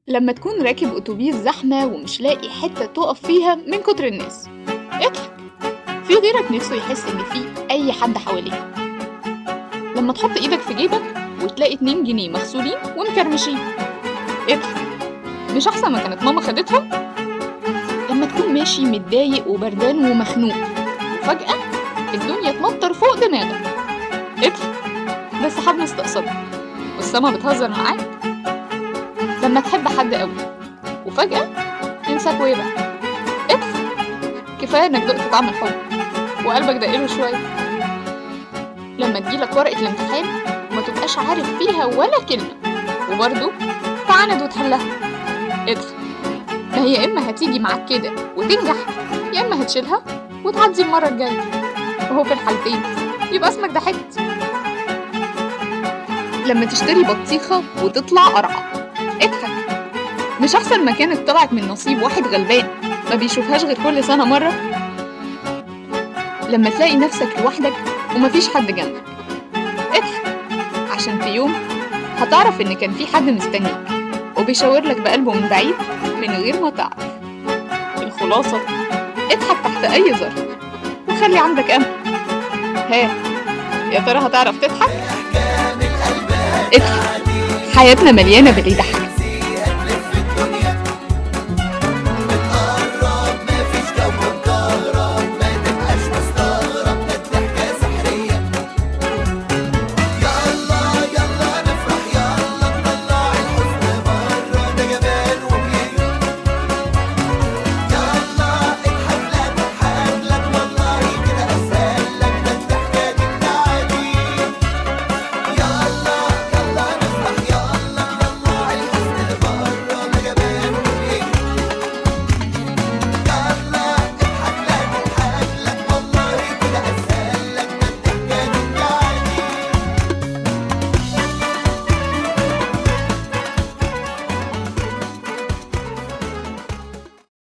لما تكون راكب أتوبيس زحمة ومش لاقي حتة تقف فيها من كتر الناس اضحك في غيرك نفسه يحس إن في أي حد حواليه لما تحط إيدك في جيبك وتلاقي 2 جنيه مغسولين ومكرمشين اضحك مش أحسن ما كانت ماما خدتهم؟ لما تكون ماشي متضايق وبردان ومخنوق وفجأة الدنيا تمطر فوق دماغك اضحك ده السحاب مستقصدك والسما بتهزر معاك لما تحب حد قوي وفجأة ينساك ويبقى اضحك كفاية انك دقت طعم الحب وقلبك دقله شوية لما تجيلك ورقة الامتحان وما تبقاش عارف فيها ولا كلمة وبرضه تعاند وتحلها اضحك ما هي يا اما هتيجي معاك كده وتنجح يا اما هتشيلها وتعدي المرة الجاية وهو في الحالتين يبقى اسمك ضحكت لما تشتري بطيخة وتطلع قرعة اضحك مش أحسن ما كانت طلعت من نصيب واحد غلبان ما بيشوفهاش غير كل سنة مرة لما تلاقي نفسك لوحدك ومفيش حد جنبك اضحك عشان في يوم هتعرف إن كان في حد مستنيك وبيشاور لك بقلبه من بعيد من غير ما تعرف الخلاصة اضحك تحت أي ظرف وخلي عندك أمل ها يا ترى هتعرف تضحك؟ اضحك حياتنا مليانة باللي يضحك